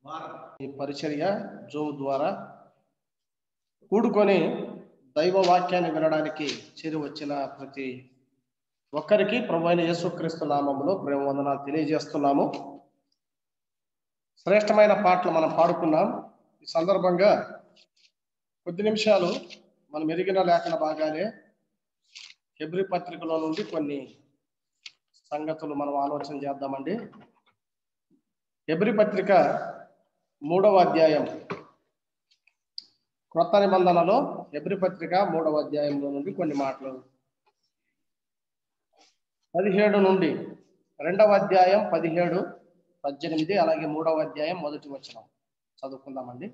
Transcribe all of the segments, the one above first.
ఈ పరిచర్య జూమ్ ద్వారా కూడుకొని దైవ వాక్యాన్ని వినడానికి చేరి వచ్చిన ప్రతి ఒక్కరికి ప్రభు అయిన యేసుక్రీస్తు నామంలో ప్రేమ వందనాలు తెలియజేస్తున్నాము శ్రేష్టమైన పాటలు మనం పాడుకున్నాం ఈ సందర్భంగా కొద్ది నిమిషాలు మనం ఎరిగిన లేఖన భాగాలే హెబ్రి పత్రికలో నుండి కొన్ని సంగతులు మనం ఆలోచన చేద్దామండి హెబ్రి పత్రిక మూడవ అధ్యాయం క్రొత్త నిబంధనలో హెబ్రి పత్రిక మూడవ అధ్యాయంలో నుండి కొన్ని మాటలు పదిహేడు నుండి రెండవ అధ్యాయం పదిహేడు పద్దెనిమిది అలాగే మూడవ అధ్యాయం మొదటి వచనం చదువుకుందామండి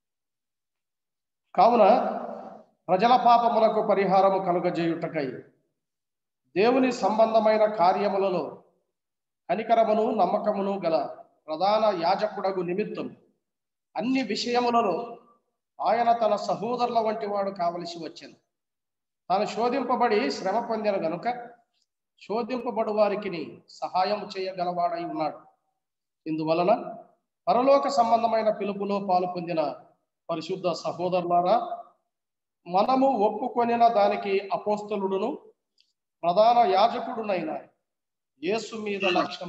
కావున ప్రజల పాపములకు పరిహారము కలుగజేయుటకై దేవుని సంబంధమైన కార్యములలో కనికరమును నమ్మకమును గల ప్రధాన యాజకుడగు నిమిత్తం అన్ని విషయములలో ఆయన తన సహోదరుల వంటి వాడు కావలసి వచ్చింది తాను శోధింపబడి శ్రమ పొందిన గనుక శోధింపబడు వారికి సహాయం చేయగలవాడై ఉన్నాడు ఇందువలన పరలోక సంబంధమైన పిలుపులో పాలు పొందిన పరిశుద్ధ సహోదరులారా మనము ఒప్పుకొనిన దానికి అపోస్తలుడును ప్రధాన యాజకుడునైన యేసు మీద లక్ష్యం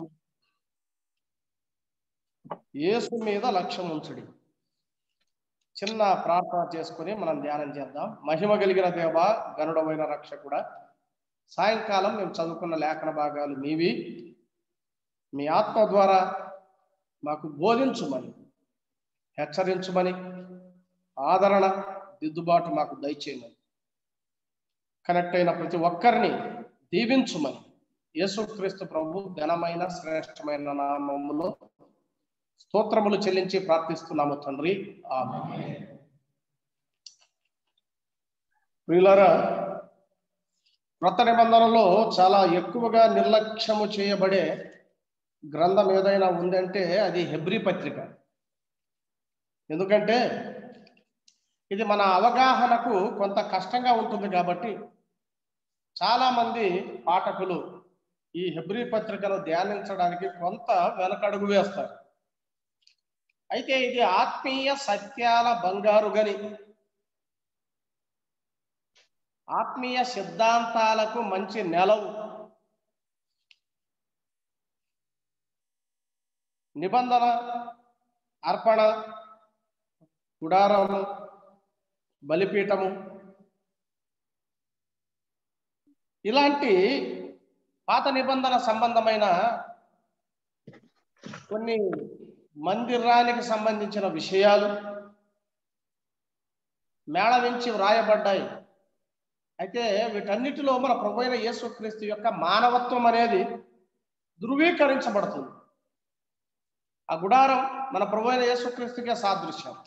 యేసు మీద లక్ష్యం ఉంచుడి చిన్న ప్రార్థన చేసుకుని మనం ధ్యానం చేద్దాం మహిమ కలిగిన దేవ గనుడమైన రక్షకుడ సాయంకాలం మేము చదువుకున్న లేఖన భాగాలు మీవి మీ ఆత్మ ద్వారా మాకు బోధించుమని హెచ్చరించుమని ఆదరణ దిద్దుబాటు మాకు దయచేయమని కనెక్ట్ అయిన ప్రతి ఒక్కరిని దీవించుమని యేసుక్రీస్తు ప్రభు ఘనమైన శ్రేష్టమైన నామములో స్తోత్రములు చెల్లించి ప్రార్థిస్తున్నాము తండ్రి ఆమె ప్రియులరా క్రొత్త నిబంధనలో చాలా ఎక్కువగా నిర్లక్ష్యము చేయబడే గ్రంథం ఏదైనా ఉందంటే అది హెబ్రి పత్రిక ఎందుకంటే ఇది మన అవగాహనకు కొంత కష్టంగా ఉంటుంది కాబట్టి చాలామంది పాఠకులు ఈ హెబ్రి పత్రికను ధ్యానించడానికి కొంత వెనకడుగు వేస్తారు అయితే ఇది ఆత్మీయ సత్యాల బంగారు గని ఆత్మీయ సిద్ధాంతాలకు మంచి నెలవు నిబంధన అర్పణ గుడారము బలిపీఠము ఇలాంటి పాత నిబంధన సంబంధమైన కొన్ని మందిరానికి సంబంధించిన విషయాలు మేళవించి వ్రాయబడ్డాయి అయితే వీటన్నిటిలో మన ప్రభు అయిన యేసుక్రీస్తు యొక్క మానవత్వం అనేది ధృవీకరించబడుతుంది ఆ గుడారం మన ప్రభు అయిన యేసుక్రీస్తుకే సాదృశ్యం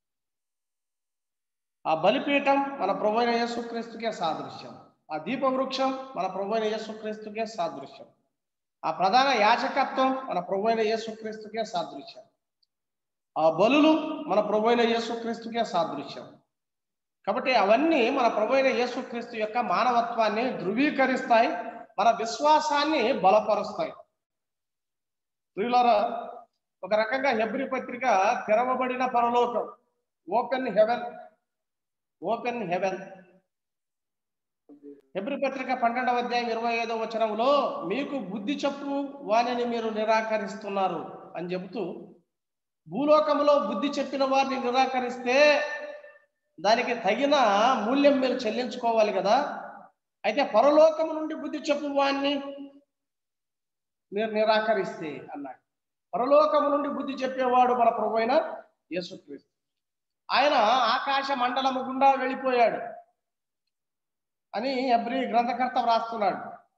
ఆ బలిపీఠం మన ప్రభు అయిన యేసుక్రీస్తుకే సాదృశ్యం ఆ దీపవృక్షం మన ప్రభు అయిన యేసుక్రీస్తుకే సాదృశ్యం ఆ ప్రధాన యాచకత్వం మన ప్రభు అయిన యేసుక్రీస్తుకే సాదృశ్యం ఆ బలులు మన ప్రభు అయిన యేసుక్రీస్తుకే సాదృశ్యం కాబట్టి అవన్నీ మన ప్రభు అయిన యేసుక్రీస్తు యొక్క మానవత్వాన్ని ధృవీకరిస్తాయి మన విశ్వాసాన్ని బలపరుస్తాయి ప్రియులారా ఒక రకంగా హెబ్రి పత్రిక తెరవబడిన పరలోకం ఓపెన్ హెవెన్ ఓపెన్ హెవెన్ హెబ్రి పత్రిక పన్నెండవ అధ్యాయం ఇరవై ఐదవ వచనంలో మీకు బుద్ధి చెప్పు వాణిని మీరు నిరాకరిస్తున్నారు అని చెబుతూ భూలోకంలో బుద్ధి చెప్పిన వారిని నిరాకరిస్తే దానికి తగిన మూల్యం మీరు చెల్లించుకోవాలి కదా అయితే పరలోకము నుండి బుద్ధి చెప్పు వాణ్ణి మీరు నిరాకరిస్తే అన్నాడు పరలోకము నుండి బుద్ధి చెప్పేవాడు మన ప్రభు అయిన యేసుక్రీస్తు ఆయన ఆకాశ మండలము గుండా వెళ్ళిపోయాడు అని ఎబ్రి గ్రంథకర్త వ్రాస్తున్నాడు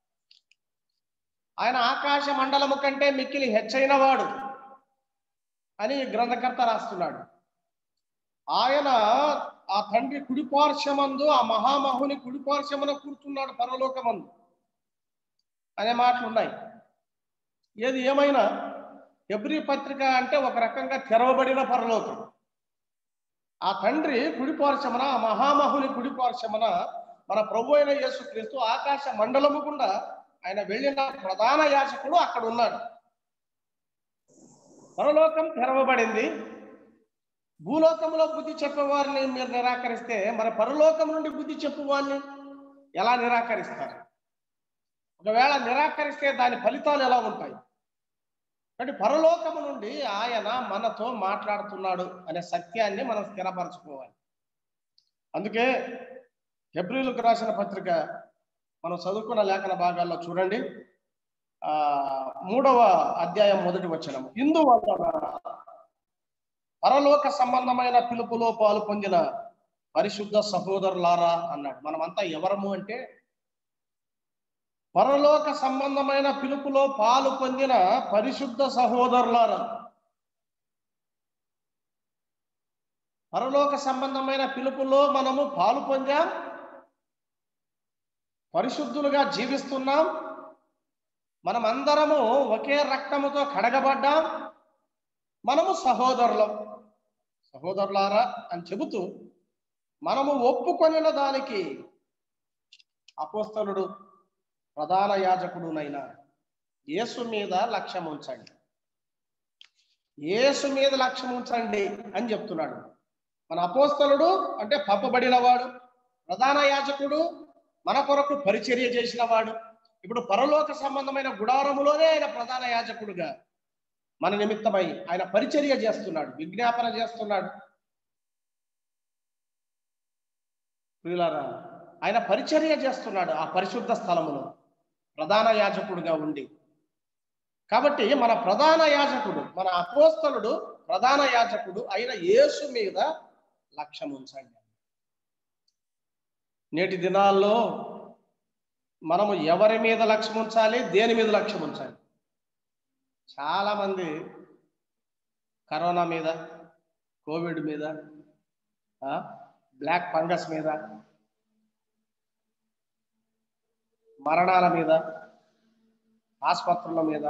ఆయన ఆకాశ మండలము కంటే మిక్కిలి హెచ్చైన వాడు అని గ్రంథకర్త రాస్తున్నాడు ఆయన ఆ తండ్రి కుడిపార్శ్వమందు ఆ మహామహుని కుడిపార్శ్వమున కూర్చున్నాడు పరలోకమందు అనే మాటలు ఉన్నాయి ఏది ఏమైనా ఎబ్రి పత్రిక అంటే ఒక రకంగా తెరవబడిన పరలోకం ఆ తండ్రి కుడిపార్శ్వమున ఆ మహామహుని కుడిపార్శ్వమున మన ప్రభు అయిన యేసుక్రీస్తు ఆకాశ మండలము గుండా ఆయన వెళ్ళిన ప్రధాన యాచకుడు అక్కడ ఉన్నాడు పరలోకం తెరవబడింది భూలోకంలో బుద్ధి చెప్పేవారిని మీరు నిరాకరిస్తే మరి పరలోకం నుండి బుద్ధి చెప్పువారిని ఎలా నిరాకరిస్తారు ఒకవేళ నిరాకరిస్తే దాని ఫలితాలు ఎలా ఉంటాయి కాబట్టి పరలోకము నుండి ఆయన మనతో మాట్లాడుతున్నాడు అనే సత్యాన్ని మనం స్థిరపరచుకోవాలి అందుకే హెబ్రిలకు రాసిన పత్రిక మనం చదువుకున్న లేఖన భాగాల్లో చూడండి ఆ మూడవ అధ్యాయం మొదటి వచనం ఇందువలన పరలోక సంబంధమైన పిలుపులో పాలు పొందిన పరిశుద్ధ సహోదరులారా అన్నాడు మనమంతా ఎవరము అంటే పరలోక సంబంధమైన పిలుపులో పాలు పొందిన పరిశుద్ధ సహోదరులారా పరలోక సంబంధమైన పిలుపులో మనము పాలు పొందాం పరిశుద్ధులుగా జీవిస్తున్నాం మనమందరము ఒకే రక్తముతో కడగబడ్డాం మనము సహోదరులం సహోదరులారా అని చెబుతూ మనము ఒప్పుకొనిన దానికి అపోస్తలుడు ప్రధాన యాజకుడునైన యేసు మీద లక్ష్యం ఉంచండి యేసు మీద లక్ష్యం ఉంచండి అని చెప్తున్నాడు మన అపోస్తలుడు అంటే పంపబడినవాడు ప్రధాన యాజకుడు మన కొరకు పరిచర్య చేసిన వాడు ఇప్పుడు పరలోక సంబంధమైన గుడారములోనే ఆయన ప్రధాన యాజకుడుగా మన నిమిత్తమై ఆయన పరిచర్య చేస్తున్నాడు విజ్ఞాపన చేస్తున్నాడు ప్రియులారా ఆయన పరిచర్య చేస్తున్నాడు ఆ పరిశుద్ధ స్థలములో ప్రధాన యాజకుడుగా ఉండి కాబట్టి మన ప్రధాన యాజకుడు మన అపోస్తలుడు ప్రధాన యాజకుడు అయిన యేసు మీద లక్ష్యం ఉంచండి నేటి దినాల్లో మనము ఎవరి మీద లక్ష్యం ఉంచాలి దేని మీద లక్ష్యం ఉంచాలి చాలా మంది కరోనా మీద కోవిడ్ మీద ఆ, బ్లాక్ ఫంగస్ మీద మరణాల మీద ఆసుపత్రుల మీద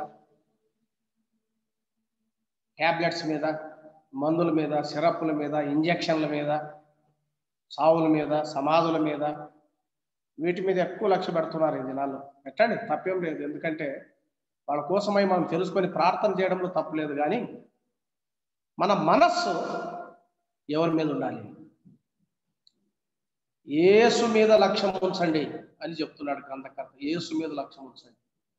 ట్యాబ్లెట్స్ మీద మందుల మీద సిరప్పుల మీద ఇంజక్షన్ల మీద సావుల మీద సమాధుల మీద వీటి మీద ఎక్కువ లక్ష్య పెడుతున్నారు ఈ దినాల్లో పెట్టండి తప్పేం లేదు ఎందుకంటే వాళ్ళ కోసమై మనం తెలుసుకొని ప్రార్థన చేయడంలో తప్పులేదు కానీ మన మనస్సు ఎవరి మీద ఉండాలి యేసు మీద లక్ష్యం ఉంచండి అని చెప్తున్నాడు గ్రంథకర్త యేసు మీద లక్ష్యం ఉంచండి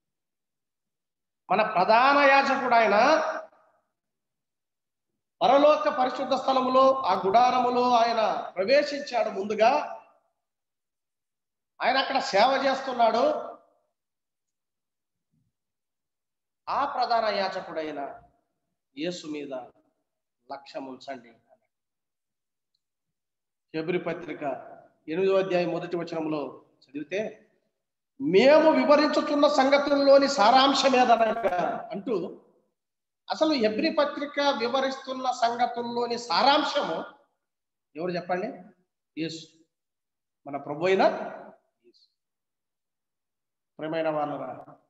మన ప్రధాన యాజకుడు ఆయన పరలోక పరిశుద్ధ స్థలములో ఆ గుడారములో ఆయన ప్రవేశించాడు ముందుగా ఆయన అక్కడ సేవ చేస్తున్నాడు ఆ ప్రధాన యాచకుడైన యేసు మీద లక్ష్యం ఉంచండి ఫిబ్రి పత్రిక ఎనిమిదో అధ్యాయం మొదటి వచనంలో చదివితే మేము వివరించుతున్న సంగతుల్లోని సారాంశం ఏదనగా అంటూ అసలు ఎబ్రి పత్రిక వివరిస్తున్న సంగతుల్లోని సారాంశము ఎవరు చెప్పండి యేసు మన ప్రభు అయిన యేసు. ప్రియమైన వాళ్ళరా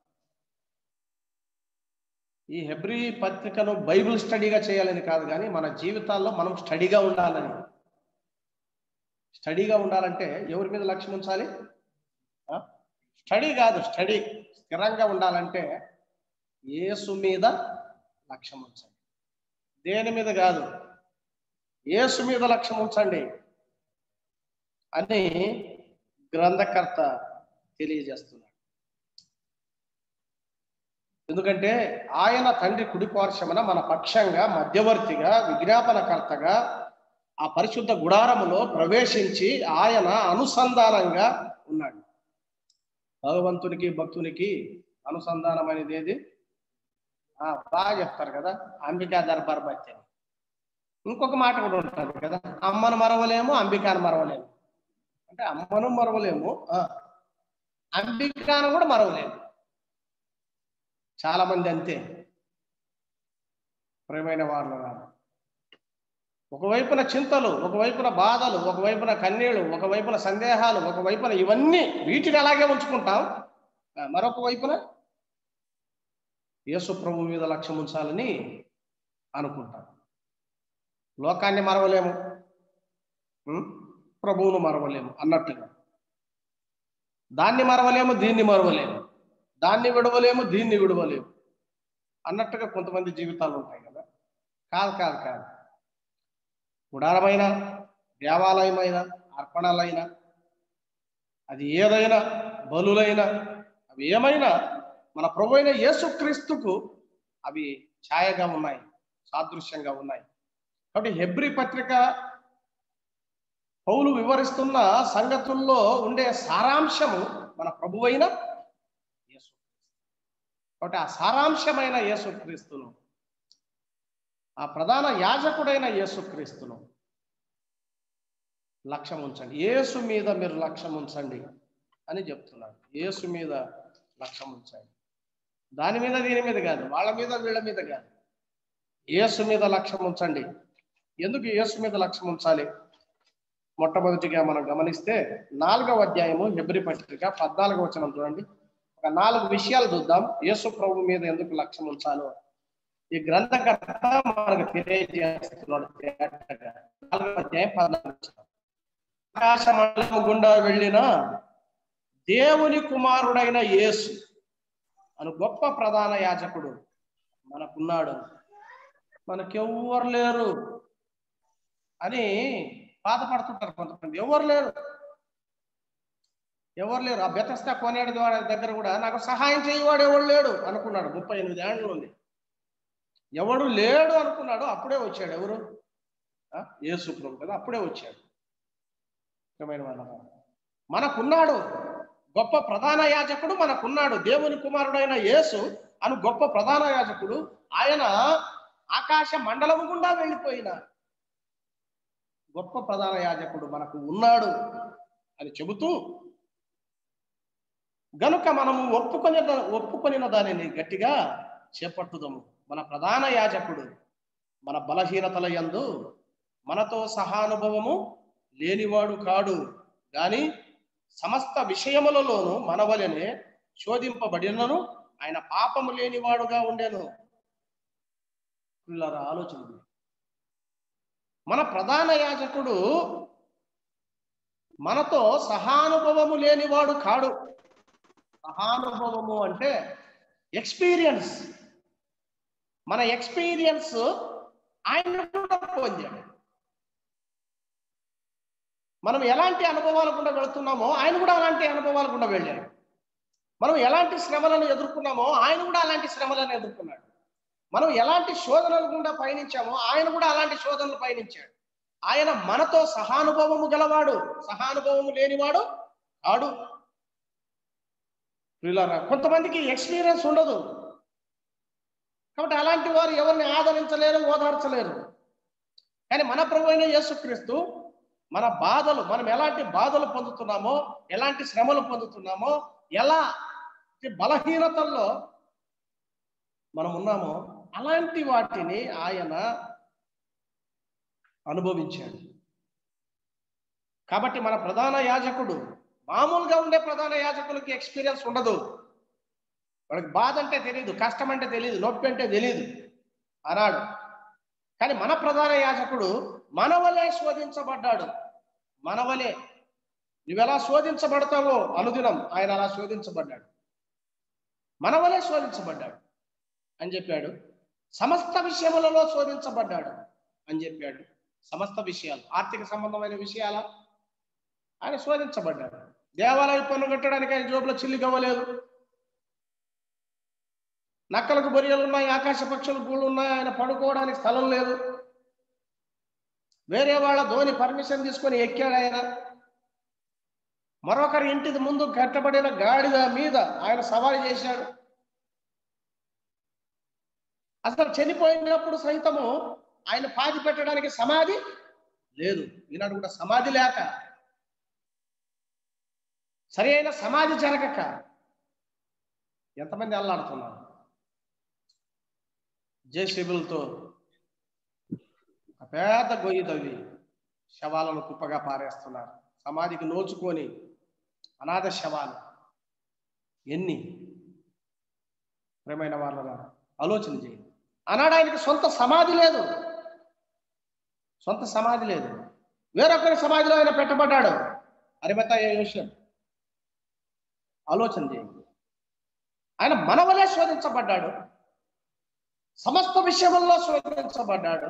ఈ హెబ్రి పత్రికను బైబిల్ స్టడీగా చేయాలని కాదు కానీ మన జీవితాల్లో మనం స్టడీగా ఉండాలని స్టడీగా ఉండాలంటే ఎవరి మీద లక్ష్యం ఉంచాలి ఆ? స్టడీ కాదు స్టడీ స్థిరంగా ఉండాలంటే యేసు మీద లక్ష్యం ఉంచండి దేని మీద కాదు యేసు మీద లక్ష్యం ఉంచండి అని గ్రంథకర్త తెలియజేస్తున్నాడు ఎందుకంటే ఆయన తండ్రి కుడిపార్శ్వమున మన పక్షంగా మధ్యవర్తిగా విజ్ఞాపనకర్తగా ఆ పరిశుద్ధ గుడారములో ప్రవేశించి ఆయన అనుసంధానంగా ఉన్నాడు భగవంతునికి భక్తునికి అనుసంధానమైనది ఏది ఆ, బాగా చెప్తారు కదా అంబికా దర్బార్ బచ్చి అని ఇంకొక మాట కూడా ఉంటుంది కదా అమ్మను మరవలేము అంబికాను మరవలేము అంటే అమ్మను మరవలేము ఆ, అంబికాను కూడా మరవలేము చాలా మంది అంతే ప్రేమైన వాళ్ళు ఒకవైపున చింతలు ఒకవైపున బాధలు ఒకవైపున కన్నీళ్లు ఒకవైపున సందేహాలు ఒకవైపున ఇవన్నీ వీటిని అలాగే ఉంచుకుంటాం ఆ, మరొక వైపున యేసు ప్రభు మీద లక్ష్యం ఉంచాలని అనుకుంటాం లోకాన్ని మరవలేము ఉం? ప్రభువును మరవలేము అన్నట్టుగా దాన్ని మరవలేము దీన్ని మరవలేము దాన్ని విడవలేము దీన్ని విడవలేము అన్నట్టుగా కొంతమంది జీవితాలు ఉంటాయి కదా కాదు కాదు కాదు గుడారమైన దేవాలయమైన అర్పణలైన అది ఏదైనా బలులైన అవి ఏమైనా మన ప్రభు అయిన యేసుక్రీస్తుకు అవి ఛాయగా ఉన్నాయి సాదృశ్యంగా ఉన్నాయి కాబట్టి హెబ్రి పత్రిక పౌలు వివరిస్తున్న సంగతుల్లో ఉండే సారాంశము మన ప్రభువైన యేసు కాబట్టి ఆ సారాంశమైన యేసుక్రీస్తును ఆ ప్రధాన యాజకుడైన యేసుక్రీస్తును లక్ష్యం ఉంచండి యేసు మీద మీరు లక్ష్యం ఉంచండి అని చెప్తున్నాడు యేసు మీద లక్ష్యం ఉంచండి దాని మీద దీని మీద కాదు వాళ్ళ మీద వీళ్ళ మీద కాదు యేసు మీద లక్ష్యం ఉంచండి ఎందుకు యేసు మీద లక్ష్యం ఉంచాలి మొట్టమొదటిగా మనం గమనిస్తే నాలుగవ అధ్యాయము హెబ్రి పత్రిక పద్నాలుగవ వచనం చూడండి ఒక నాలుగు విషయాలు చూద్దాం యేసు ప్రభు మీద ఎందుకు లక్ష్యం ఉంచాలో ఈ గ్రంథకర్త మనకు తెలియజేస్తున్నాడు తేటగా. నాలుగవ అధ్యాయం పద్నాలుగు వచనం. ఆకాశమండలం గుండా వెళ్ళిన దేవుని కుమారుడైన యేసు అను గొప్ప ప్రధాన యాజకుడు మనకున్నాడు మనకెవ్వరు లేరు అని బాధపడుతుంటారు కొంతమంది ఎవరు లేరు ఎవరు లేరు ఆ బెతస్తా కొనేడు ద్వారా దగ్గర కూడా నాకు సహాయం చేయవాడు ఎవడు లేడు అనుకున్నాడు ముప్పై ఎనిమిది ఏళ్ళు ఉంది ఎవడు లేడు అనుకున్నాడు అప్పుడే వచ్చాడు ఎవరు ఆ? యేసు ప్రభు కదా అప్పుడే వచ్చాడు ప్రియమైన వాళ్ళ మనకున్నాడు గొప్ప ప్రధాన యాజకుడు మనకున్నాడు దేవుని కుమారుడైన యేసు అను గొప్ప ప్రధాన యాజకుడు ఆయన ఆకాశ మండలము గుండా వెళ్ళిపోయిన గొప్ప ప్రధాన యాజకుడు మనకు ఉన్నాడు అని చెబుతూ గనుక మనము ఒప్పుకొని ఒప్పుకొనిన దానిని గట్టిగా చేపట్టుదము మన ప్రధాన యాజకుడు మన బలహీనతల యందు మనతో సహానుభవము లేనివాడు కాడు గాని సమస్త విషయములలోనూ మనవలనే శోధింపబడినను ఆయన పాపము లేనివాడుగా ఉండెను పిల్లల ఆలోచన ఇది. మన ప్రధాన యాజకుడు మనతో సహానుభవము లేనివాడు కాడు సహానుభవము అంటే ఎక్స్పీరియన్స్ మన ఎక్స్పీరియన్స్ ఆయన కూడా పొందాడు మనం ఎలాంటి అనుభవాల గుండా వెళుతున్నామో ఆయన కూడా అలాంటి అనుభవాల గుండా వెళ్ళాడు మనం ఎలాంటి శ్రమలను ఎదుర్కొన్నామో ఆయన కూడా అలాంటి శ్రమలను ఎదుర్కొన్నాడు మనం ఎలాంటి శోధనల గుండా పయనించామో ఆయన కూడా అలాంటి శోధనలు పయనించాడు ఆయన మనతో సహానుభవము గలవాడు సహానుభవము లేనివాడు ఆడు ప్రియులారా, కొంతమందికి ఎక్స్పీరియన్స్ ఉండదు కాబట్టి అలాంటి వారు ఎవరిని ఆదరించలేరు ఓదార్చలేరు కానీ మన ప్రభు అయిన యేసుక్రీస్తు మన బాధలు మనం ఎలాంటి బాధలు పొందుతున్నామో ఎలాంటి శ్రమలు పొందుతున్నామో ఎలా బలహీనతల్లో మనం ఉన్నామో అలాంటి వాటిని ఆయన అనుభవించాడు కాబట్టి మన ప్రధాన యాజకుడు మామూలుగా ఉండే ప్రధాన యాజకులకి ఎక్స్పీరియన్స్ ఉండదు వాడికి బాధ అంటే తెలియదు కష్టం అంటే తెలియదు నొప్పి అంటే తెలియదు అన్నాడు కానీ మన ప్రధాన యాజకుడు మనవలే శోధించబడ్డాడు మనవలే నువ్వెలా శోధించబడతావో అనుదినం ఆయన అలా శోధించబడ్డాడు మనవలే శోధించబడ్డాడు అని చెప్పాడు సమస్త విషయములలో శోధించబడ్డాడు అని చెప్పాడు సమస్త విషయాలు ఆర్థిక సంబంధమైన విషయాల ఆయన శోధించబడ్డాడు దేవాలయ పన్ను కట్టడానికి ఆయన జోబులో చిల్లి కవ్వలేదు నక్కలకు బొరియలు ఉన్నాయి ఆకాశ పక్షులు గూళ్ళు ఉన్నాయి ఆయన పడుకోవడానికి స్థలం లేదు వేరే వాళ్ళ ధోని పర్మిషన్ తీసుకొని ఎక్కాడు ఆయన మరొకరి ఇంటి ముందు కట్టబడిన గాడిద మీద ఆయన సవారీ చేశాడు అసలు చనిపోయినప్పుడు సైతము ఆయన పాతి పెట్టడానికి సమాధి లేదు ఈనాడు కూడా సమాధి లేక సరి అయిన సమాధి జరగక ఎంతమంది అల్లాడుతున్నారు జేసీబులతో ఒక పెద్ద గొయ్యి తవ్వి శవాలను కుప్పగా పారేస్తున్నారు సమాధికి నోచుకొని అనాథ శవాలు ఎన్ని ప్రేమైన వాళ్ళ ఆలోచన చేయండి ఆనాడు ఆయనకి సొంత సమాధి లేదు సొంత సమాధి లేదు వేరొకరి సమాధిలో ఆయన పెట్టబడ్డాడు అరిమత విషయం ఆలోచన చేయండి ఆయన మనవలే శోధించబడ్డాడు సమస్త విషయంలో శోధించబడ్డాడు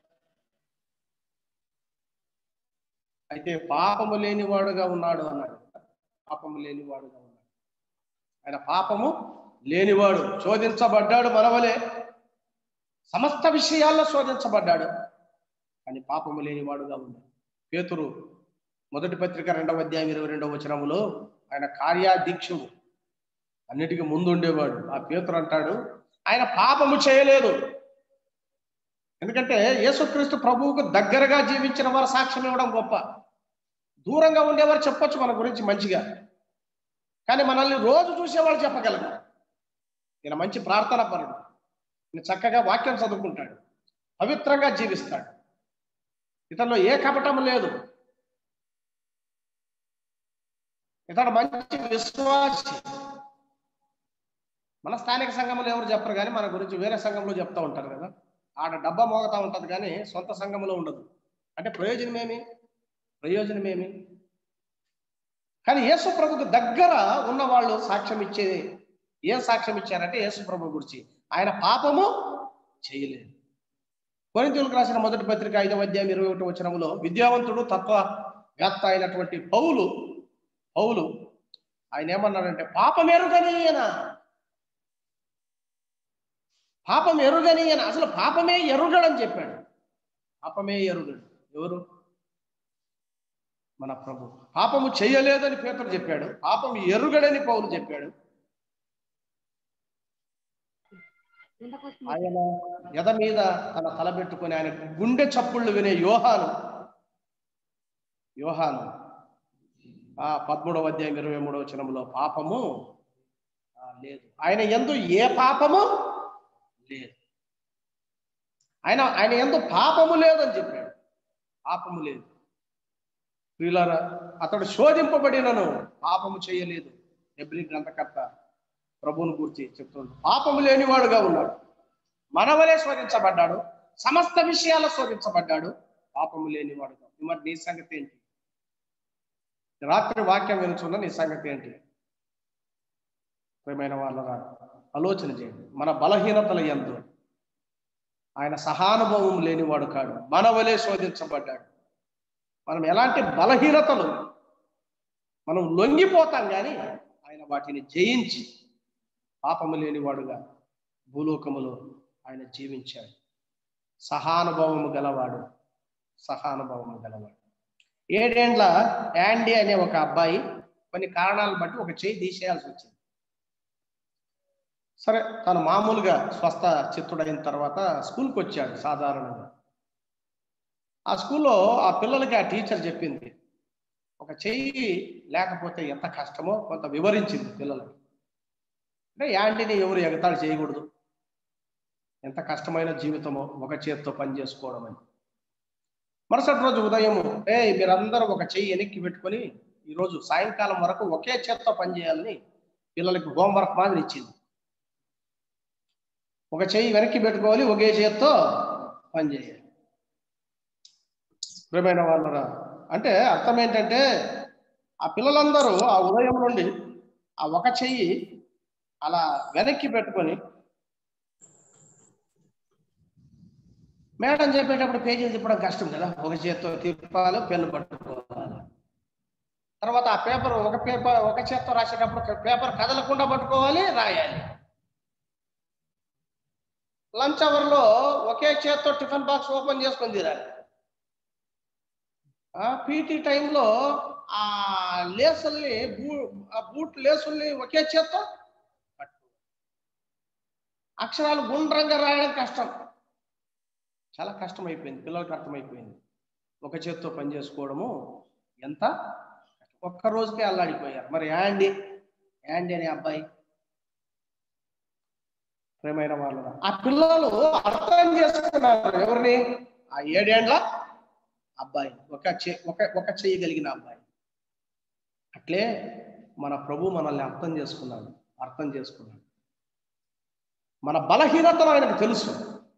అయితే పాపము లేనివాడుగా ఉన్నాడు అన్నాడు పాపము లేనివాడుగా ఉన్నాడు ఆయన పాపము లేనివాడు శోధించబడ్డాడు మనవలే సమస్త విషయాల్లో శోధించబడ్డాడు కానీ పాపము లేనివాడుగా ఉన్నాడు పేతురు మొదటి పత్రిక రెండవ అధ్యాయం ఇరవై రెండవ వచనములో ఆయన కార్యాధ్యక్షుడు అన్నిటికీ ముందు ఉండేవాడు ఆ పేతురు అంటాడు ఆయన పాపము చేయలేదు ఎందుకంటే యేసుక్రీస్తు ప్రభువుకు దగ్గరగా జీవించిన వారు సాక్ష్యం ఇవ్వడం గొప్ప దూరంగా ఉండేవారు చెప్పొచ్చు మన గురించి మంచిగా కానీ మనల్ని రోజు చూసేవాళ్ళు చెప్పగలరు ఈయన మంచి ప్రార్థన పరుడు ఈయన చక్కగా వాక్యం చదువుకుంటాడు పవిత్రంగా జీవిస్తాడు ఇతనిలో ఏ కపటం లేదు ఇతడు మంచి విశ్వాసి మన స్థానిక సంఘంలో ఎవరు చెప్పరు కానీ మన గురించి వేరే సంఘంలో చెప్తా ఉంటారు కదా ఆడ డబ్బా మోగుతా ఉంటది కానీ సొంత సంఘంలో ఉండదు అంటే ప్రయోజనమేమి ప్రయోజనమేమి కానీ యేసు ప్రభుకు దగ్గర ఉన్న వాళ్ళు సాక్ష్యం ఇచ్చేది ఏం సాక్ష్యం ఇచ్చారంటే యేసు ప్రభు గురించి ఆయన పాపము చేయలేదు కొరింతలకు రాసిన మొదటి పత్రిక ఐదవ అధ్యాయం ఇరవై ఒకటి వచనములో విద్యావంతుడు తత్వవేత్త అయినటువంటి పౌలు పౌలు ఆయన ఏమన్నాడంటే పాపం ఎరుగని ఈయన పాపం ఎరుగని ఈయన అసలు పాపమే ఎరుగడని చెప్పాడు పాపమే ఎరుగడు ఎవరు మన ప్రభు పాపము చేయలేదని పేతురు చెప్పాడు పాపం ఎరుగడని పౌలు చెప్పాడు ఆయన ఎద మీద తన తల పెట్టుకుని ఆయన గుండె చప్పుళ్ళు వినే యోహాను యోహాను ఆ పదమూడవ అధ్యాయం ఇరవై మూడవ వచనంలో పాపము ఆ, లేదు ఆయన ఎందు ఏ పాపము లేదు ఆయన ఆయన ఎందు పాపము లేదని చెప్పాడు పాపము లేదు ప్రియులారా అతడు శోధింపబడినను పాపము చేయలేదు ఎబ్రి గ్రంథకర్త ప్రభువును గురించి చెప్తున్నాడు పాపము లేనివాడుగా ఉన్నాడు మనవలే శోధించబడ్డాడు సమస్త విషయాల్లో శోధించబడ్డాడు పాపము లేనివాడుగా మరి నీ సంగతి ఏంటి రాత్రి వాక్యం వినుచున్న నీ సంగతి ఏంటి ప్రియమైన వాళ్ళ ఆలోచన చేయండి మన బలహీనతల ఎందు ఆయన సహానుభవం లేనివాడు కాడు మనవలే శోధించబడ్డాడు మనం ఎలాంటి బలహీనతలు మనం లొంగిపోతాం కానీ ఆయన వాటిని జయించి పాపము లేనివాడుగా భూలోకములో ఆయన జీవించాడు సహానుభవము గలవాడు సహానుభవము గలవాడు ఏడేండ్ల యాండీ అనే ఒక అబ్బాయి కొన్ని కారణాలను బట్టి ఒక చేయి తీసేయాల్సి వచ్చింది సరే తను మామూలుగా స్వస్థ చిత్తుడైన తర్వాత స్కూల్కి వచ్చాడు సాధారణంగా ఆ స్కూల్లో ఆ పిల్లలకి ఆ టీచర్ చెప్పింది ఒక చెయ్యి లేకపోతే ఎంత కష్టమో కొంత వివరించింది పిల్లలకి అంటే యాంటీని ఎవరు ఎగతాళి చేయకూడదు ఎంత కష్టమైన జీవితమో ఒక చేతితో పని చేసుకోవడం అని మరుసటి రోజు ఉదయం ఏ మీరందరూ ఒక చెయ్యి వెనక్కి పెట్టుకొని ఈరోజు సాయంకాలం వరకు ఒకే చేత్తో పని చేయాలని పిల్లలకి హోంవర్క్ మాదిరి ఇచ్చింది ఒక చెయ్యి వెనక్కి పెట్టుకోవాలి ఒకే చేత్తో పని చేయాలి ప్రియమైన వాళ్ళరా అంటే అర్థం ఏంటంటే ఆ పిల్లలందరూ ఆ ఉదయం నుండి ఆ ఒక చెయ్యి అలా వెనక్కి పెట్టుకొని మేడం చెప్పేటప్పుడు పేజీలు తిప్పడం కష్టం కదా ఒక చేత్తో తిప్పాలి పెన్ను పట్టుకోవాలి తర్వాత ఆ పేపర్ ఒక పేపర్ ఒక చేత్తో రాసేటప్పుడు పేపర్ కదలకుండా పట్టుకోవాలి రాయాలి లంచ్ అవర్లో ఒకే చేత్తో టిఫిన్ బాక్స్ ఓపెన్ చేసుకొని తీరాలి పీటీ టైంలో ఆ లేసుల్ని బూ ఆ బూట్ లేసుల్ని ఒకే చేత్తో పట్టుకోవాలి అక్షరాలు గుండ్రంగా రాయడం కష్టం చాలా కష్టం అయిపోయింది పిల్లలకు అర్థమైపోయింది ఒక చేత్తో పని చేసుకోవడము ఎంత ఒక్క రోజుకే అల్లాడిపోయారు మరి యాండి యాండి అనే అబ్బాయి ప్రేమైన వాళ్ళు ఆ పిల్లలు అర్థం చేసుకున్నారు ఎవరిని ఆ ఏడేండ్ల అబ్బాయి ఒక చే ఒక ఒక చేయగలిగిన అబ్బాయి అట్లే మన ప్రభు మనల్ని అర్థం చేసుకున్నాడు అర్థం చేసుకున్నాడు మన బలహీనతలు ఆయనకు తెలుసు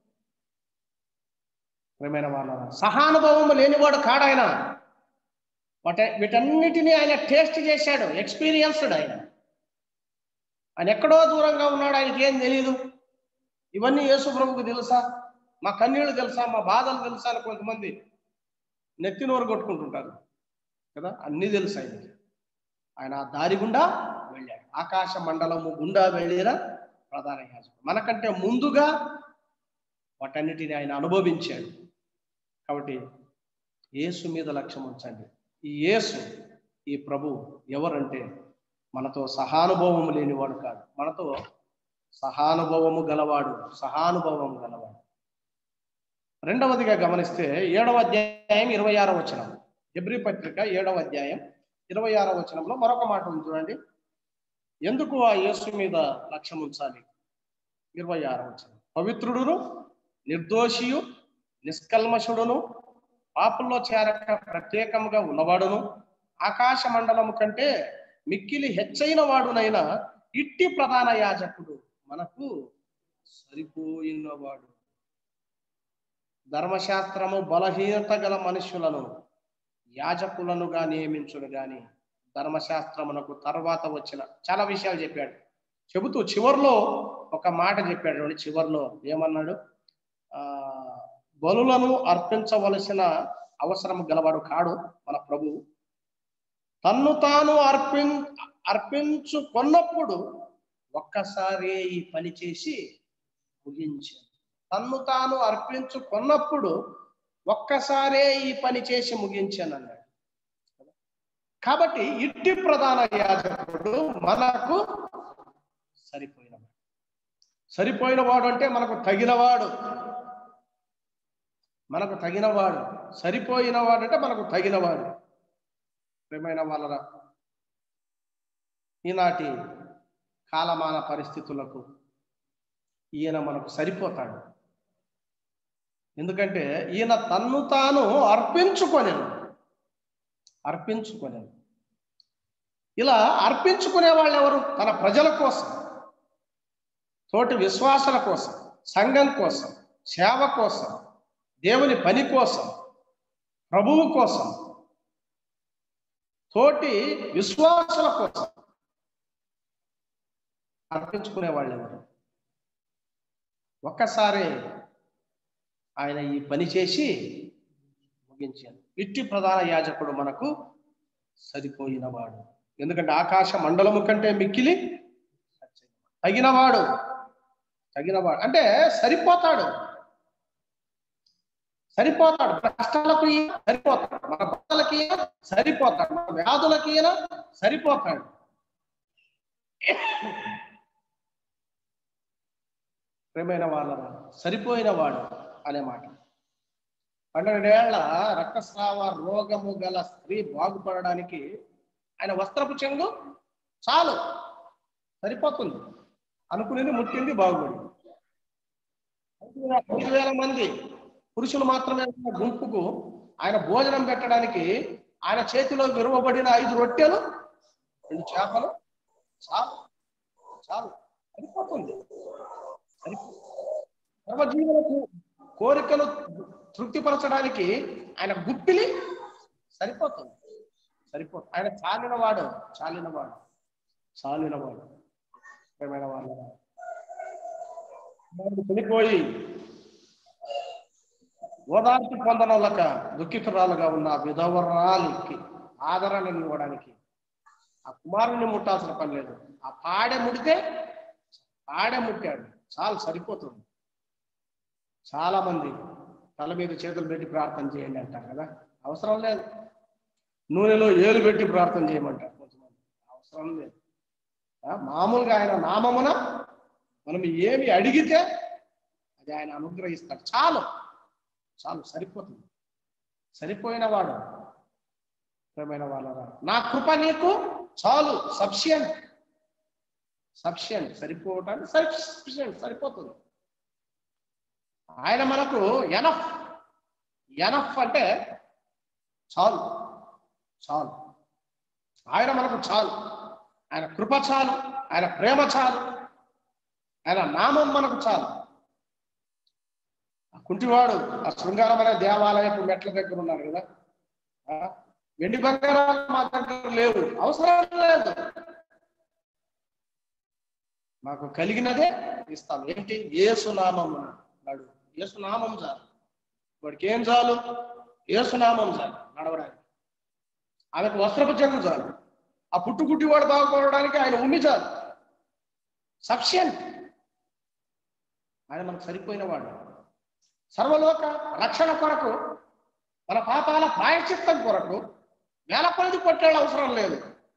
ప్రేమైన వాళ్ళ సహానుభవం లేనివాడు కాడాయన వాట వీటన్నిటినీ ఆయన టేస్ట్ చేశాడు ఎక్స్పీరియన్స్డ్ ఆయన ఆయన ఎక్కడో దూరంగా ఉన్నాడు ఆయనకి ఏం తెలియదు ఇవన్నీ యేసు ప్రభువుకు తెలుసా మా కన్నీళ్ళు తెలుసా మా బాధలు తెలుసా అని కొంతమంది నెత్తి నోరు కొట్టుకుంటుంటారు కదా అన్నీ తెలుసు ఆయనకి ఆయన ఆ దారి గుండా వెళ్ళాడు ఆకాశ మండలము గుండా వెళ్ళిన ప్రధాన యాజకుడు మనకంటే ముందుగా వాటన్నిటిని ఆయన అనుభవించాడు కాబట్టి యేసు మీద లక్ష్యం ఉంచండి ఈ యేసు ఈ ప్రభు ఎవరంటే మనతో సహానుభవం లేనివాడు కాదు మనతో సహానుభవము గలవాడు సహానుభవము గలవాడు రెండవదిగా గమనిస్తే ఏడవ అధ్యాయం ఇరవై ఆరవ వచనం ఎబ్రి పత్రిక ఏడవ అధ్యాయం ఇరవై ఆరవ వచనంలో మరొక మాట ఉంది చూడండి ఎందుకు ఆ యేసు మీద లక్ష్యం ఉంచాలి ఇరవై ఆరవ వచనం పవిత్రుడును నిర్దోషియు నిష్కల్మషుడును పాపుల్లో చేరక ప్రత్యేకముగా ఉన్నవాడును ఆకాశ మండలము కంటే మిక్కిలి హెచ్చైన వాడునైనా ఇట్టి ప్రధాన యాజకుడు మనకు సరిపోయినవాడు ధర్మశాస్త్రము బలహీనత గల మనుషులను యాజకులనుగా నియమించుడు గాని ధర్మశాస్త్రమునకు తర్వాత వచ్చిన చాలా విషయాలు చెప్పాడు చెబుతూ చివర్లో ఒక మాట చెప్పాడు చూడండి చివర్లో ఏమన్నాడు ఆ బలులను అర్పించవలసిన అవసరం గలవాడు కాడు మన ప్రభు తన్ను తాను అర్పి అర్పించుకున్నప్పుడు ఒక్కసారి ఈ పని చేసి ముగించాడు తన్ను తాను అర్పించుకున్నప్పుడు ఒక్కసారే ఈ పని చేసి ముగించాను అన్నాడు కాబట్టి ఇట్టి ప్రధాన యాజకుడు మనకు సరిపోయినవాడు సరిపోయినవాడు అంటే మనకు తగినవాడు మనకు తగినవాడు సరిపోయినవాడు అంటే మనకు తగినవాడు ప్రేమైన వాళ్ళ ఈనాటి కాలమాన పరిస్థితులకు ఈయన మనకు సరిపోతాడు ఎందుకంటే ఈయన తన్ను తాను అర్పించుకొనేను అర్పించుకొనేను ఇలా అర్పించుకునే వాళ్ళు ఎవరు తన ప్రజల కోసం తోటి విశ్వాసాల కోసం సంఘం కోసం సేవ కోసం దేవుని పని కోసం ప్రభువు కోసం తోటి విశ్వాసుల కోసం అర్పించుకునే వాళ్ళు ఎవరు ఒక్కసారి ఆయన ఈ పని చేసి ముగించాడు ఇట్టి ప్రధాన యాజకుడు మనకు సరిపోయినవాడు ఎందుకంటే ఆకాశ మండలము కంటే మిక్కిలి తగినవాడు తగినవాడు అంటే సరిపోతాడు సరిపోతాడు కష్టాలకు ఈయన సరిపోతాడు మన బాధలకి ఈయన సరిపోతాడు మన వ్యాధులకి ఈయన సరిపోతాడు ప్రేమైన వాళ్ళ సరిపోయిన వాడు అనే మాట పన్నెండేళ్ల రక్తస్రావ రోగము గల స్త్రీ బాగుపడడానికి ఆయన వస్త్రపు చెంగు చాలు సరిపోతుంది అనుకునేది ముట్టింది బాగుపడింది ఐదు వేల మంది పురుషులు మాత్రమే ఉన్న గుంపుకు ఆయన భోజనం పెట్టడానికి ఆయన చేతిలో విరువబడిన ఐదు రొట్టెలు రెండు చేపలు చాలు చాలు సరిపోతుంది సర్వజీవులకు కోరికలు తృప్తిపరచడానికి ఆయన గుప్పిలి సరిపోతుంది సరిపోతుంది ఆయన చాలినవాడు చాలినవాడు చాలినవాడు ప్రేమైన వాళ్ళ చనిపోయి ఓదార్పు పొందనోళ్ళక దుఃఖితురాలుగా ఉన్న విధవరాలికి ఆదరణ ఇవ్వడానికి ఆ కుమారుని ముట్టాల్సిన పని లేదు ఆ పాడె ముడితే పాడె ముట్టాడు చాలు సరిపోతుంది చాలా మంది తల మీద చేతులు పెట్టి ప్రార్థన చేయండి అంటారు కదా అవసరం లేదు నూనెలో ఏలు పెట్టి ప్రార్థన చేయమంటారు కొంతమంది అవసరం లేదు ఆ, మామూలుగా ఆయన నామమున మనం ఏమి అడిగితే అది ఆయన అనుగ్రహిస్తాడు చాలు చాలు సరిపోతుంది సరిపోయిన వాడు ప్రేమైన వాళ్ళ నా కృప నీకు చాలు సఫిషియంట్ సఫిషియంట్ సరిపోవటానికి సఫిషియంట్ సరిపోతుంది ఆయన మనకు ఎనఫ్ ఎనఫ్ అంటే చాలు చాలు ఆయన మనకు చాలు ఆయన కృప చాలు ఆయన ప్రేమ చాలు ఆయన నామం మనకు చాలు ఆ కుంటివాడు ఆ శృంగారం అనే దేవాలయపు మెట్ల దగ్గర ఉన్నాడు కదా ఆ, వెండి బంగారాలు మా దగ్గర లేవు అవసరం లేదు మాకు కలిగినదే ఇస్తాం ఏంటి ఏసునామం నాడు ఏసునామం చాలు వాడికి ఏం చాలు ఏసునామం చాలు నడవడానికి ఆమెకు వస్త్రపు చెంగు చాలు ఆ పుట్టుకుట్టి వాడు బాగుపడడానికి ఆయన ఉన్ని చాలు సఫిషియంట్ ఆయన మనకు సరిపోయిన వాడు సర్వలోక రక్షణ కొరకు మన పాపాల ప్రాయశ్చిత్తం కొరకు వేల కొలది పొట్టేళ్ళ అవసరం లేదు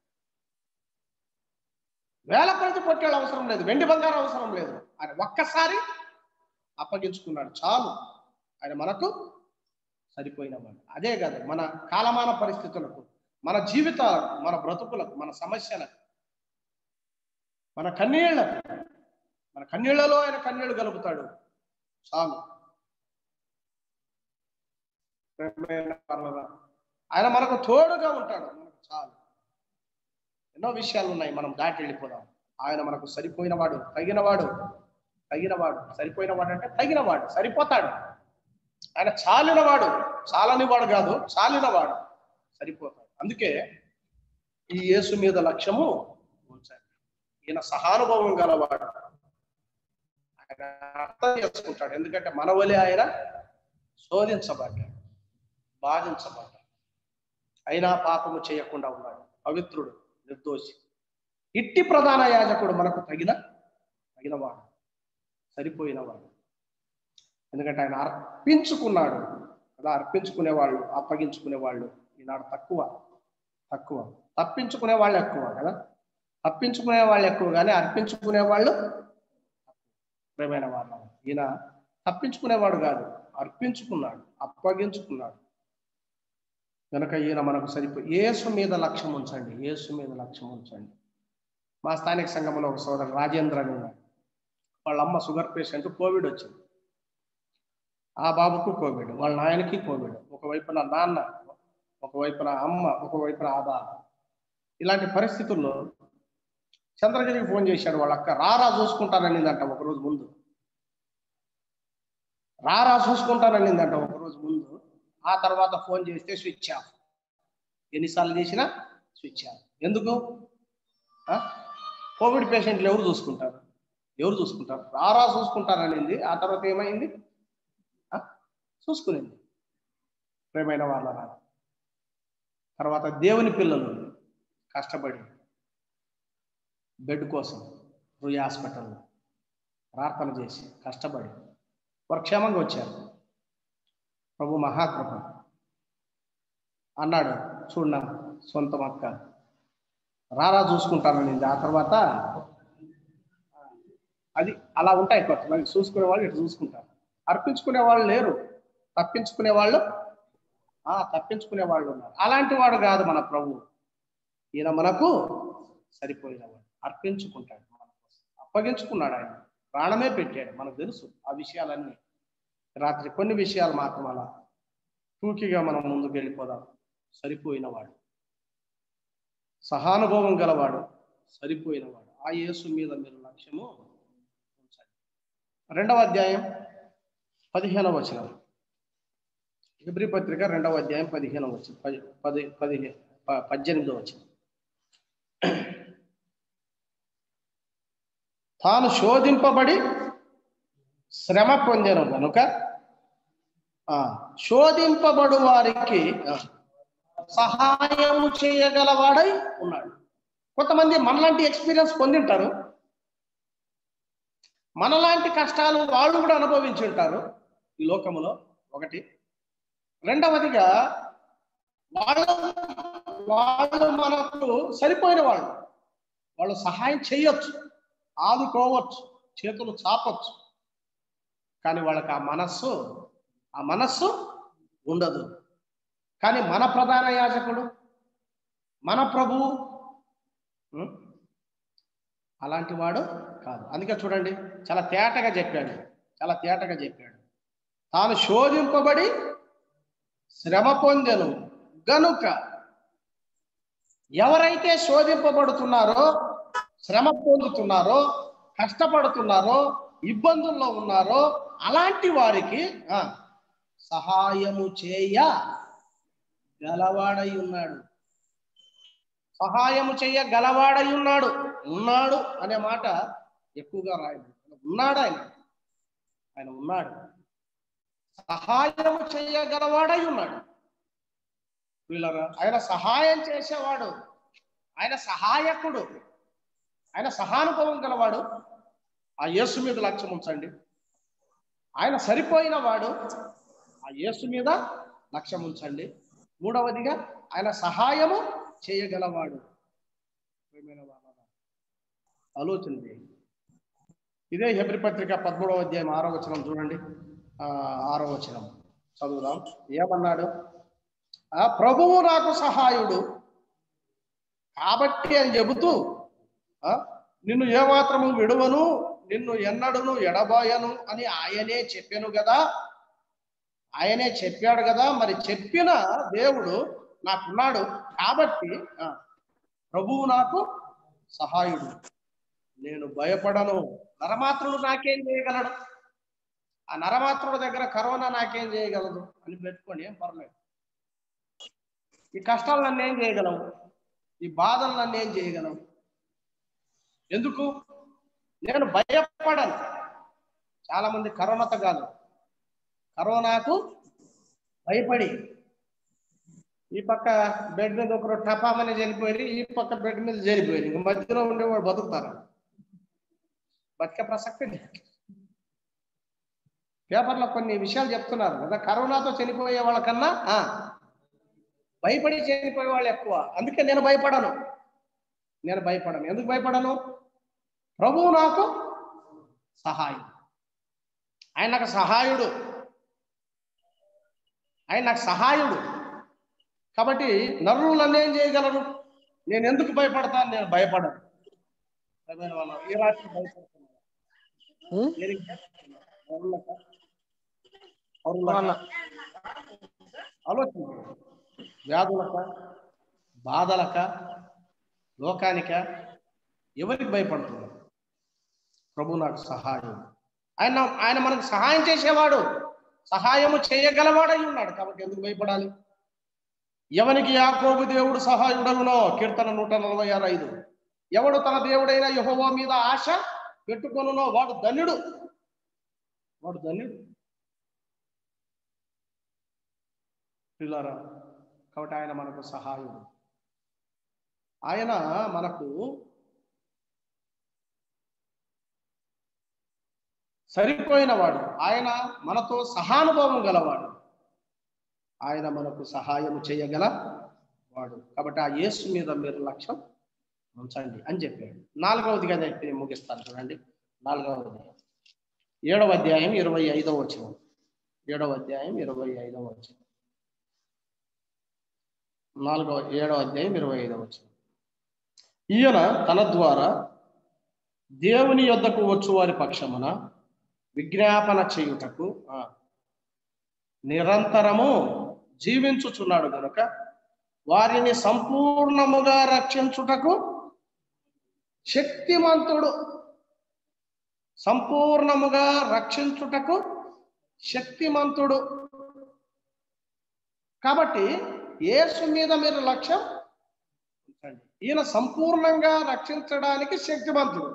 వేల కొలది పొట్టేళ్ళ అవసరం లేదు వెండి బంగారం అవసరం లేదు ఆయన ఒక్కసారి అప్పగించుకున్నాడు చాలు ఆయన మనకు సరిపోయిన వాడు అదే కాదు మన కాలమాన పరిస్థితులకు మన జీవితాలకు మన బ్రతుకులకు మన సమస్యలకు మన కన్నీళ్లకు మన కన్నీళ్లలో ఆయన కన్నీళ్లు కలుపుతాడు చాలు ప్రేమైన పర్వాలా. ఆయన మనకు తోడుగా ఉంటాడు మనకు చాలు ఎన్నో విషయాలు ఉన్నాయి మనం దాటి వెళ్ళిపోదాం ఆయన మనకు సరిపోయినవాడు తగినవాడు తగినవాడు సరిపోయినవాడు అంటే తగినవాడు సరిపోతాడు ఆయన చాలినవాడు చాలనివాడు కాదు చాలినవాడు సరిపోతాడు అందుకే ఈ యేసు మీద లక్ష్యము ఉంచండి ఈయన సహానుభవం గలవాడు ఆయన అర్థం చేసుకుంటాడు ఎందుకంటే మన వలె ఆయన శోధించబడ్డాడు బాధించబడ్డాడు అయినా పాపము చేయకుండా ఉన్నాడు పవిత్రుడు నిర్దోషి ఇట్టి ప్రధాన యాజకుడు మనకు తగిన తగినవాడు సరిపోయినవాడు ఎందుకంటే ఆయన అర్పించుకున్నాడు కదా అర్పించుకునే వాళ్ళు అప్పగించుకునే వాళ్ళు ఈనాడు తక్కువ తక్కువ తప్పించుకునే వాళ్ళు ఎక్కువ కదా తప్పించుకునే వాళ్ళు ఎక్కువ కానీ అర్పించుకునే వాళ్ళు ప్రేమైన వాళ్ళు ఈయన తప్పించుకునేవాడు కాదు అర్పించుకున్నాడు అప్పగించుకున్నాడు కనుక ఈయన మనకు సరిపోయి యేసు మీద లక్ష్యం ఉంచండి యేసు మీద లక్ష్యం ఉంచండి మా స్థానిక సంఘంలో ఒక సోదరు రాజేంద్ర అని ఉన్నాడు వాళ్ళ అమ్మ షుగర్ పేషెంట్ కోవిడ్ వచ్చింది ఆ బాబుకు కోవిడ్ వాళ్ళ నాయనకి కోవిడ్ ఒకవైపున నాన్న ఒకవైపున అమ్మ ఒకవైపున ఆ బాబు ఇలాంటి పరిస్థితుల్లో చంద్రగిరికి ఫోన్ చేశాడు వాళ్ళ అక్క రారా చూసుకుంటాననిందంట ఒక రోజు ముందు రారా చూసుకుంటాననిందంట ఒక రోజు ముందు ఆ తర్వాత ఫోన్ చేస్తే స్విచ్ ఆఫ్ ఎన్నిసార్లు చేసినా స్విచ్ ఆఫ్ ఎందుకు ఆ? కోవిడ్ పేషెంట్లు ఎవరు చూసుకుంటారు ఎవరు చూసుకుంటారు రారా చూసుకుంటారనింది ఆ తర్వాత ఏమైంది ఆ? చూసుకునింది ప్రేమైన వాళ్ళ తర్వాత దేవుని పిల్లలు కష్టపడి బెడ్ కోసం రుయ్ హాస్పిటల్లో ప్రార్థన చేసి కష్టపడి వారు క్షేమంగా వచ్చారు ప్రభు మహాకృప అన్నాడు చూడన్నా సొంతం అక్క రారా చూసుకుంటాననింది ఆ తర్వాత అది అలా ఉంటాయి కొంతమంది చూసుకునే వాళ్ళు ఇటు చూసుకుంటారు అర్పించుకునే వాళ్ళు లేరు తప్పించుకునే వాళ్ళు ఆ తప్పించుకునే వాళ్ళు ఉన్నారు అలాంటి వాడు కాదు మన ప్రభు ఈయన మనకు సరిపోయినవాడు అర్పించుకుంటాడు మన కోసం అప్పగించుకున్నాడు ఆయన ప్రాణమే పెట్టాడు మనకు తెలుసు ఆ విషయాలన్నీ రాత్రి కొన్ని విషయాలు మాత్రం అలా టూకీగా మనం ముందుకు వెళ్ళిపోదాం సరిపోయినవాడు సహానుభవం గలవాడు సరిపోయినవాడు ఆ యేసు మీద మీరు లక్ష్యము ఉంచండి రెండవ అధ్యాయం పదిహేనవ వచనం హిబ్రి పత్రిక రెండవ అధ్యాయం పదిహేనవ వచనం పది పది పదిహేను ప- పద్దెనిమిదవ వచనం తాను శోధింపబడి శ్రమ పొందెను కనుక ఆ, శోధింపబడు వారికి ఆ, సహాయము చేయగలవాడై ఉన్నాడు కొంతమంది మనలాంటి ఎక్స్పీరియన్స్ పొందింటారు మనలాంటి కష్టాలు వాళ్ళు కూడా అనుభవించి ఉంటారు ఈ లోకములో ఒకటి రెండవదిగా వాళ్ళు వాళ్ళు మనకు సరిపోయిన వాళ్ళు వాళ్ళు సహాయం చేయొచ్చు ఆదుకోవచ్చు చేతులు చాపొచ్చు కానీ వాళ్ళకి ఆ మనస్సు ఆ మనస్సు ఉండదు కానీ మన ప్రధాన యాజకుడు మన ప్రభువు ఉం? అలాంటి వాడు కాదు అందుకే చూడండి చాలా తేటగా చెప్పాడు చాలా తేటగా చెప్పాడు తాను శోధింపబడి శ్రమ పొందెను గనుక ఎవరైతే శోధింపబడుతున్నారో శ్రమ పొందుతున్నారో కష్టపడుతున్నారో ఇబ్బందుల్లో ఉన్నారో అలాంటి వారికి ఆ, సహాయము చేయ గలవాడై ఉన్నాడు సహాయము చెయ్య గలవాడై ఉన్నాడు ఉన్నాడు అనే మాట ఎక్కువగా రాయదు ఉన్నాడు ఆయన ఆయన ఉన్నాడు సహాయం చేయగలవాడై ఉన్నాడు వీళ్ళరా ఆయన సహాయం చేసేవాడు ఆయన సహాయకుడు ఆయన సహానుభవం గలవాడు ఆ యేసు మీద లక్ష్యం ఉంచండి ఆయన సరిపోయిన వాడు ఆ యేసు మీద లక్ష్యం ఉంచండి మూడవదిగా ఆయన సహాయము చేయగలవాడు ప్రియమైన వాళ్ళారా, ఆలోచన చేయండి ఇదే హెబ్రి పత్రిక పదమూడవ అధ్యాయం ఆరో వచనం చూడండి ఆ, ఆరో వచనం చదువుదాం ఏమన్నాడు ఆ ప్రభువు నాకు సహాయుడు కాబట్టి అని చెబుతూ ఆ, నిన్ను ఏమాత్రము విడువను నిన్ను ఎన్నడును ఎడబాయను అని ఆయనే చెప్పాను కదా ఆయనే చెప్పాడు కదా మరి చెప్పిన దేవుడు నాకున్నాడు కాబట్టి ఆ, ప్రభువు నాకు సహాయుడు నేను భయపడను నరమాత్రుడు నాకేం చేయగలడు ఆ నరమాత్రుడి దగ్గర కరోనా నాకేం చేయగలదు అని పెట్టుకోండి ఏం పర్లేదు ఈ కష్టాలు నన్ను ఏం చేయగలవు ఈ బాధలు నన్ను ఏం చేయగలవు ఎందుకు నేను భయపడను చాలా మంది కరోనాతో కాదు కరోనాకు భయపడి ఈ పక్క బెడ్ మీద ఒకరు టపామని చనిపోయి ఈ పక్క బెడ్ మీద చనిపోయి ఇంక మధ్యలో ఉండేవాడు బతుకుతారు బతికే ప్రసక్తి లేదు. పేపర్లో కొన్ని విషయాలు చెప్తున్నారు కదా కరోనాతో చనిపోయే వాళ్ళకన్నా ఆ, భయపడి చనిపోయే వాళ్ళు ఎక్కువ అందుకే నేను భయపడను నేను భయపడను ఎందుకు భయపడను ప్రభువు నాకు సహాయం ఆయన నాకు సహాయుడు ఆయన నాకు సహాయుడు కాబట్టి నరులు నన్ను ఏం చేయగలరు నేను ఎందుకు భయపడతాను నేను భయపడను ప్రియమైన వాళ్ళ, ఈ రాత్రి భయపడుతున్నాను ఉం? దేనికి భయపడుతున్నావు? నరులకా? పరులకా? ఆలోచన వ్యాధులక బాధలక లోకానిక ఎవరికి భయపడుతున్నారు ప్రభు నాకు సహాయం ఆయన ఆయన మనకు సహాయం చేసేవాడు సహాయము చేయగలవాడై ఉన్నాడు కాబట్టి ఎందుకు భయపడాలి ఎవనికి యాకోబు దేవుడు సహాయుడగునో కీర్తన నూట నలభై ఆరు ఐదు ఎవడు తన దేవుడైన యెహోవా మీద ఆశ పెట్టుకొనునో వాడు ధన్యుడు వాడు ధన్యుడు పిల్లరా కాబట్టి ఆయన మనకు సహాయుడు ఆయన మనకు సరిపోయిన వాడు ఆయన మనతో సహానుభవం గలవాడు ఆయన మనకు సహాయం చేయగల వాడు కాబట్టి ఆ యేసు మీద మీరు లక్ష్యం ఉంచండి అని చెప్పాడు నాలుగవదిగా చెప్పి ముగిస్తాను చూడండి నాలుగవది ఏడవ అధ్యాయం ఇరవై ఐదవ వచనం ఏడవ అధ్యాయం ఇరవై ఐదవ వచనం నాలుగవ ఏడవ అధ్యాయం ఇరవై ఐదవ వచనం ఈయన తన ద్వారా దేవుని యొద్దకు వచ్చు వారి పక్షమున విజ్ఞాపన చేయుటకు ఆ, నిరంతరము జీవించుచున్నాడు గనుక వారిని సంపూర్ణముగా రక్షించుటకు శక్తిమంతుడు సంపూర్ణముగా రక్షించుటకు శక్తిమంతుడు కాబట్టి యేసు మీద మీరు లక్ష్యం ఉంచండి ఈయన సంపూర్ణంగా రక్షించడానికి శక్తిమంతుడు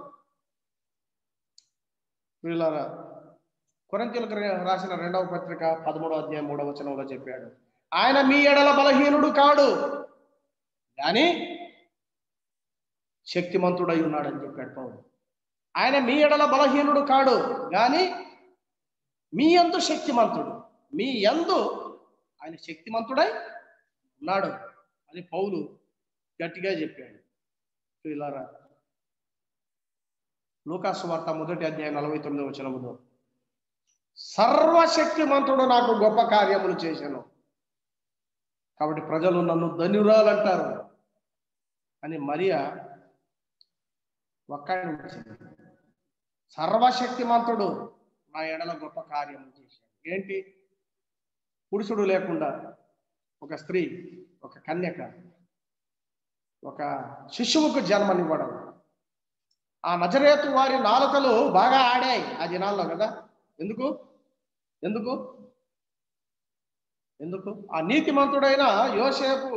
వీళ్ళారా కొరంతీలకు రాసిన రెండవ పత్రిక పదమూడవ అధ్యాయం మూడవ వచనంలో చెప్పాడు ఆయన మీ ఎడల బలహీనుడు కాడు కానీ శక్తిమంతుడై ఉన్నాడని చెప్పాడు పౌరుడు ఆయన మీ ఎడల బలహీనుడు కాడు కానీ మీ యందు శక్తిమంతుడు మీ యందు ఆయన శక్తిమంతుడై ఉన్నాడు అని పౌలు గట్టిగా చెప్పాడు వీళ్ళారా లూకాసు వార్త మొదటి అధ్యాయం నలభై తొమ్మిది వచనములో సర్వశక్తిమంతుడు నాకు గొప్ప కార్యములు చేశాను కాబట్టి ప్రజలు నన్ను ధన్యురాలంటారు అని మరియా ఒక్కడించింది సర్వశక్తిమంతుడు నా ఎడల గొప్ప కార్యములు చేశాడు ఏంటి పురుషుడు లేకుండా ఒక స్త్రీ ఒక కన్యక ఒక శిశువుకు జన్మనివ్వడం ఆ నజరేతు వారి నాలుకలు బాగా ఆడాయి ఆ దినాల్లో కదా ఎందుకు ఎందుకు ఎందుకు ఆ నీతిమంతుడైన యోసేపు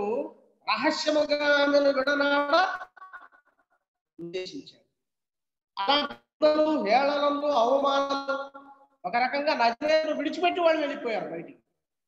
రహస్యముగా ఆమెను విడనాడ ఉద్దేశించాడు అలాంటి నిందలు హేళనలు అవమానాలు ఒక రకంగా నజరేతు విడిచిపెట్టి వాళ్ళు వెళ్ళిపోయారు బయటికి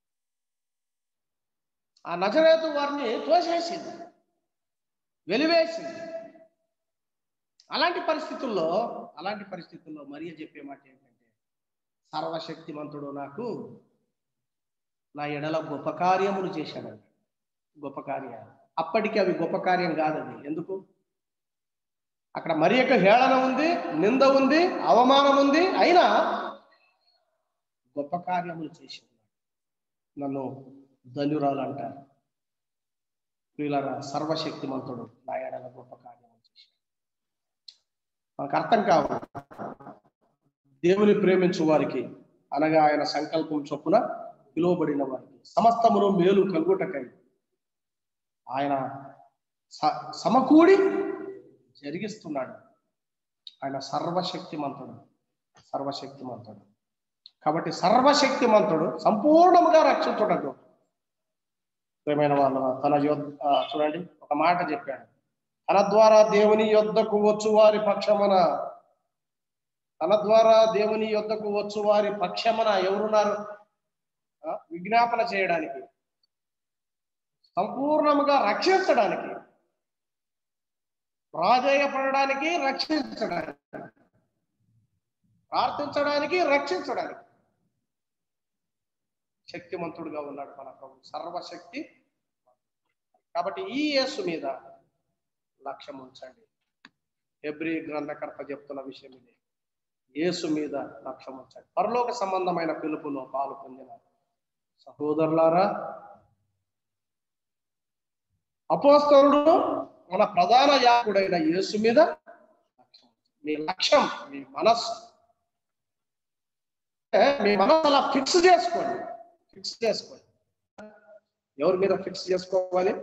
ఆ నజరేతు వారిని తోసేసింది వెలివేసింది అలాంటి పరిస్థితుల్లో అలాంటి పరిస్థితుల్లో మరియ చెప్పే మాట ఏంటంటే సర్వశక్తిమంతుడు నాకు నా ఎడల గొప్ప కార్యములు చేశాడంట గొప్ప కార్యాలు అప్పటికి అవి గొప్ప కార్యం కాదది ఎందుకు అక్కడ మరి యొక్క హేళన ఉంది నింద ఉంది అవమానం ఉంది అయినా గొప్ప కార్యములు చేసి ఉన్నాడు నన్ను ధన్యురాలు అంటారు వీళ్ళరా సర్వశక్తిమంతుడు నా ఎడల గొప్ప కార్యములు చేశాడు మనకు అర్థం కావాలి దేవుని ప్రేమించు వారికి అనగా ఆయన సంకల్పం చొప్పున పిలువబడిన వారికి సమస్తమును మేలు కలుగుటకై ఆయన స- సమకూడి జరిగిస్తున్నాడు ఆయన సర్వశక్తిమంతుడు సర్వశక్తిమంతుడు కాబట్టి సర్వశక్తిమంతుడు సంపూర్ణముగా రక్షించుటకు ప్రేమైన వాళ్ళ తన యొద్ ఆ, చూడండి ఒక మాట చెప్పాడు తన ద్వారా దేవుని యొద్దకు వచ్చు వారి పక్షమున తన ద్వారా దేవుని యొద్దకు వచ్చు వారి పక్షమున ఎవరున్నారు ఆ, విజ్ఞాపన చేయడానికి సంపూర్ణముగా రక్షించడానికి ప్రాధేయపడడానికి రక్షించడానికి ప్రార్థించడానికి రక్షించడానికి శక్తిమంతుడుగా ఉన్నాడు మన ప్రభు సర్వశక్తి కాబట్టి ఈ యేసు మీద లక్ష్యం ఉంచండి ఎబ్రి గ్రంథకర్త చెప్తున్న విషయం ఇది యేసు మీద లక్ష్యం ఉంచండి పరలోక సంబంధమైన పిలుపులో పాలు పొందిన సహోదరులారా అపోస్తలుడు మన ప్రధాన యాకుడైన యేసు మీద లక్ష్యం ఉంచండి. మీ లక్ష్యం మీ మనస్సు అంటే మీ మనస్సు అలా ఫిక్స్ చేసుకోండి ఫిక్స్ చేసుకోండి ఎవరి మీద ఫిక్స్ చేసుకోవాలి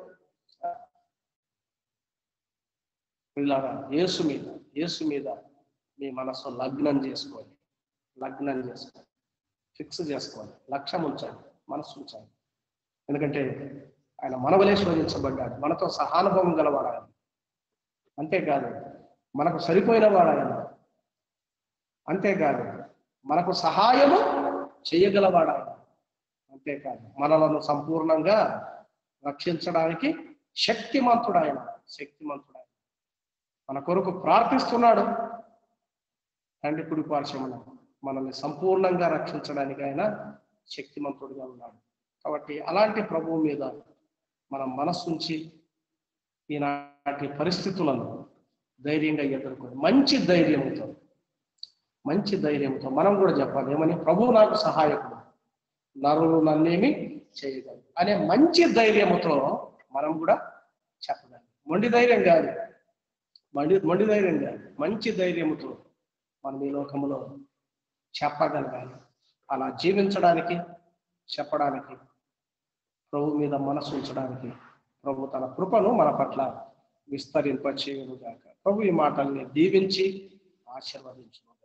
పిల్లారా యేసు మీద యేసు మీద మీ మనస్సు లగ్నం చేసుకోండి లగ్నం చేసుకోండి ఫిక్స్ చేసుకోండి లక్ష్యం ఉంచండి మనస్సు ఉంచండి ఎందుకంటే ఆయన మనవలే శోధించబడ్డాడు మనతో సహానుభవం గలవాడు ఆయన అంతేకాదు మనకు సరిపోయిన వాడు ఆయన అంతేకాదు మనకు సహాయము చేయగలవాడు ఆయన అంతేకాదు మనలను సంపూర్ణంగా రక్షించడానికి శక్తిమంతుడు ఆయన శక్తిమంతుడు ఆయన మన కొరకు ప్రార్థిస్తున్నాడు తండ్రి కుడి పార్శ్వమున మనల్ని సంపూర్ణంగా రక్షించడానికి ఆయన శక్తిమంతుడుగా ఉన్నాడు కాబట్టి అలాంటి ప్రభువు మీద మనం మనస్సుంచి ఈనాటి పరిస్థితులను ధైర్యంగా ఎదుర్కొని మంచి ధైర్యంతో మంచి ధైర్యంతో మనం కూడా చెప్పాలి ఏమని ప్రభువు నాకు సహాయకుడు నరులు నన్నేమి చేయగలరు అనే మంచి ధైర్యముతో మనం కూడా చెప్పగలం మొండి ధైర్యం కాదు మొండి మొండి ధైర్యం కాదు మంచి ధైర్యముతో మనం ఈ లోకంలో చెప్పగలగాలి అలా జీవించడానికి చెప్పడానికి ప్రభు మీద మనసు ఉంచడానికి ప్రభు తన కృపను మన పట్ల విస్తరింపచేయునుగాక ప్రభు ఈ మాటల్ని దీవించి ఆశీర్వదించును